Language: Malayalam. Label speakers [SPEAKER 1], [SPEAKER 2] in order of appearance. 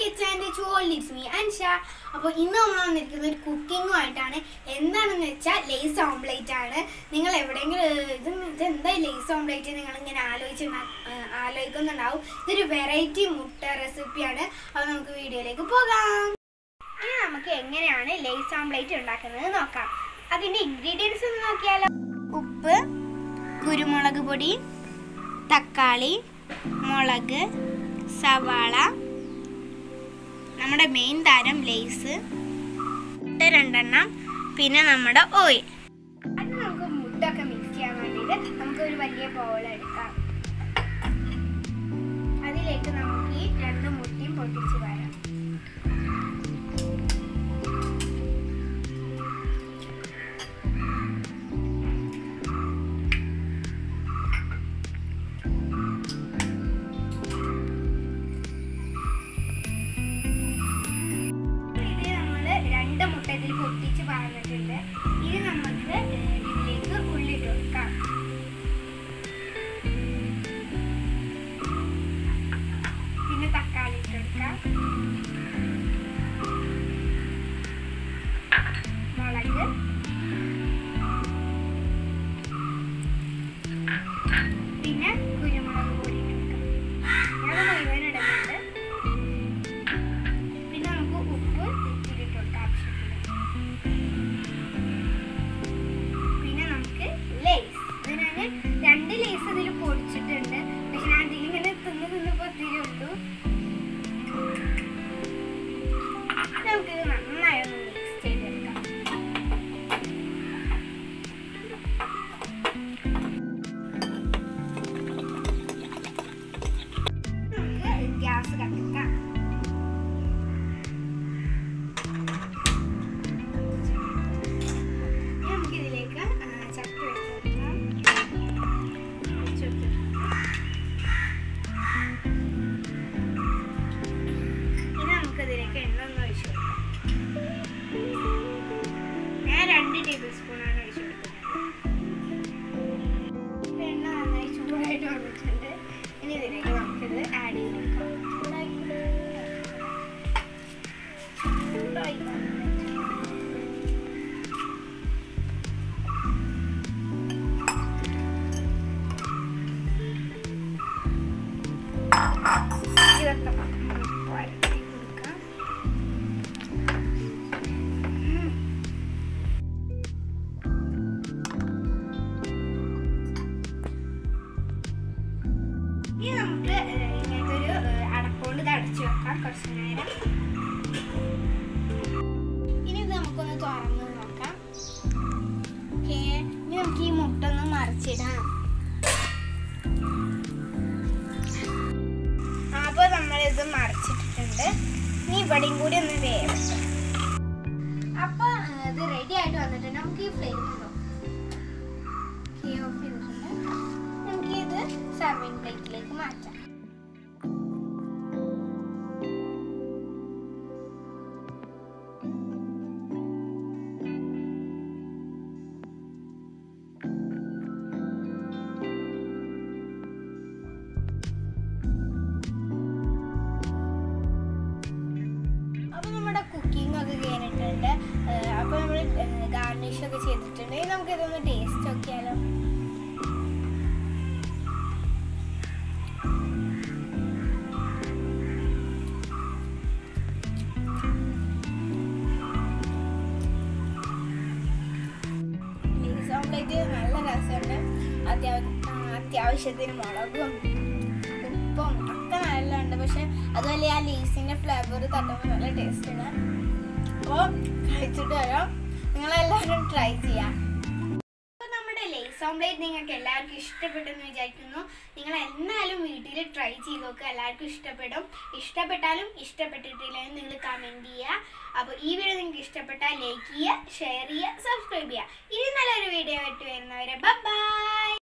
[SPEAKER 1] കിച്ചൻ ആൻഡ് ചോൾ ഇറ്റ്സ് മീ അൻഷ അപ്പോൾ ഇന്ന് നമ്മൾ വന്നിരിക്കുന്നത് ഒരു കുക്കിങ്ങുമായിട്ടാണ് എന്താണെന്ന് വെച്ചാൽ ലേസ് ഓംപ്ലേറ്റ് ആണ് നിങ്ങൾ എവിടെയെങ്കിലും ഏഹ്, ഇത് ഇത് എന്താ ലേസ് ഓംപ്ലേറ്റ് നിങ്ങൾ ഇങ്ങനെ ആലോചിച്ച് ആലോചിക്കുന്നുണ്ടാവും ഇതൊരു വെറൈറ്റി മുട്ട റെസിപ്പിയാണ് അപ്പോൾ നമുക്ക് വീഡിയോയിലേക്ക് പോകാം ഇനി നമുക്ക് എങ്ങനെയാണ് ലേസ് ഓംപ്ലേറ്റ് ഉണ്ടാക്കുന്നത് നോക്കാം അതിൻ്റെ ഇൻഗ്രീഡിയൻസ് ഒന്ന് നോക്കിയാലോ ഉപ്പ് കുരുമുളക് പൊടി തക്കാളി മുളക് സവാള നമ്മുടെ മെയിൻ താരം ലേസ് മുട്ട രണ്ടെണ്ണം പിന്നെ നമ്മുടെ ഓയിൽ അത് നമുക്ക് മുട്ട ഒക്കെ മിക്സ് ചെയ്യാൻ വേണ്ടിയിട്ട് നമുക്ക് ഒരു വലിയ ബൗൾ എടുക്കാം അതിലേക്ക് നമുക്ക് ഈ രണ്ട് മുട്ടയും പൊട്ടിച്ച് വരാം ഇത് നമ്മൾ രണ്ട് മുട്ട ഇതിൽ പൊട്ടിച്ച് പറഞ്ഞിട്ടുണ്ട് ഇനി നമുക്ക് ഏഹ്, ഇതിലേക്ക് ഉള്ളിട്ട് കൊടുക്കാം പിന്നെ തക്കാളി ഇട്ട് കൊടുക്കാം മുളക് പിന്നെ കുരുമുളക് പൊടി ഇട്ട് കൊടുക്കാം ഞാൻ മുഴുവൻ ഇടുന്നുണ്ട് പിന്നെ നമുക്ക് ഉപ്പ് ഇത്തിരി ഇട്ട് കൊടുക്കാം ആവശ്യത്തിന് പിന്നെ നമുക്ക് ലേസ് ഇത് ഞാൻ രണ്ട് ലേസ് ഇതിൽ പൊടിച്ചിട്ടുണ്ട് പക്ഷെ ഞാൻ ഇതിലിങ്ങനെ തിന്ന് തിന്നപ്പോൾ ഒത്തിരി ഉള്ളൂ നമുക്ക് ഇത് നന്നായി ഒന്ന് മിക്സ് ചെയ്തെടുക്കാം നമുക്ക് ഗ്യാസ് കത്തിക്കാം ഇനി നമുക്ക് ഇതിലേക്ക് ആ, ചക്ക വെച്ച് കൊടുക്കാം വെച്ച് കൊടുക്കാം. ഇനി നമുക്ക് ഇതിലേക്ക് എണ്ണ ഒന്ന് ഒഴിച്ചു കൊടുക്കാം ഞാൻ രണ്ട് ടേബിൾ സ്പൂണാണ് ഒഴിച്ചു കൊടുക്കുന്നത് എണ്ണ നന്നായി ചൂടായിട്ട് വന്നിട്ടുണ്ട് ഇനി ഇതിലേക്ക് നമുക്കിത് ആഡ് ചെയ്ത് കൊടുക്കാം ചൂടായി ചൂടായി വന്നിട്ടുണ്ട് ഇതൊക്കെ വരട്ടി കൊടുക്കാം ഉം. ഇനി നമുക്ക് ഏഹ്, ഇങ്ങനത്തെ ഒരു ഏഹ്, അടപ്പുകൊണ്ട് ഇത് അടച്ചു വെക്കാം കുറച്ച് നേരം ഇനി ഇത് നമുക്കൊന്ന് തുറന്ന് നോക്കാം ഓക്കേ ഇനി നമുക്ക് ഈ മുട്ട ഒന്ന് മറിച്ചിടാം അപ്പോൾ നമ്മളിത് മറിച്ചിട്ടിട്ടുണ്ട് ഇനി ഇവിടെയും കൂടി ഒന്ന് വേവട്ടെ അപ്പോൾ ഇത് റെഡി ആയിട്ട് വന്നിട്ടുണ്ട് നമുക്ക് ഈ ഫ്ലെയിം ഉണ്ടോ ഓഫ് ചെയ്തിട്ടുണ്ട് നമുക്ക് ഇത് സർവിങ് പ്ലേറ്റിലേക്ക് മാറ്റാം അപ്പോൾ നമ്മുടെ കുക്കിംഗ് ഒക്കെ കഴിഞ്ഞിട്ടുണ്ട് അപ്പോൾ നമ്മൾ ഗാർണിഷ് ഒക്കെ ചെയ്തിട്ടുണ്ട് ഇനി നമുക്ക് ഇതൊന്ന് ടേസ്റ്റ് നോക്കിയാലോ ഓംപ്ലേറ്റ് നല്ല രസമുണ്ട് അത്യാവശ്യം അത്യാവശ്യത്തിന് മുളകും ഉപ്പും ഒക്കെ നല്ല ഉണ്ട് പക്ഷെ അതുപോലെ ആ ലീസിന്റെ ഫ്ലേവർ തട്ടുമ്പോൾ നല്ല ടേസ്റ്റ് ഉണ്ട് അപ്പോൾ കഴിച്ചിട്ട് വരാം നിങ്ങളെല്ലാവരും ട്രൈ ചെയ്യാം അപ്പോൾ നമ്മുടെ ലേസ് ഓംപ്ലേറ്റ് നിങ്ങൾക്ക് എല്ലാവർക്കും ഇഷ്ടപ്പെട്ടെന്ന് വിചാരിക്കുന്നു നിങ്ങൾ എന്നാലും വീട്ടിൽ ട്രൈ ചെയ്ത് നോക്കുക എല്ലാവർക്കും ഇഷ്ടപ്പെടും ഇഷ്ടപ്പെട്ടാലും ഇഷ്ടപ്പെട്ടിട്ടില്ലെങ്കിലും നിങ്ങൾ കമൻറ്റ് ചെയ്യുക അപ്പോൾ ഈ വീഡിയോ നിങ്ങൾക്ക് ഇഷ്ടപ്പെട്ടാൽ ലൈക്ക് ചെയ്യുക ഷെയർ ചെയ്യുക സബ്സ്ക്രൈബ് ചെയ്യുക ഇനി നല്ലൊരു വീഡിയോ ആയിട്ട് വരുന്നവരെ ബൈ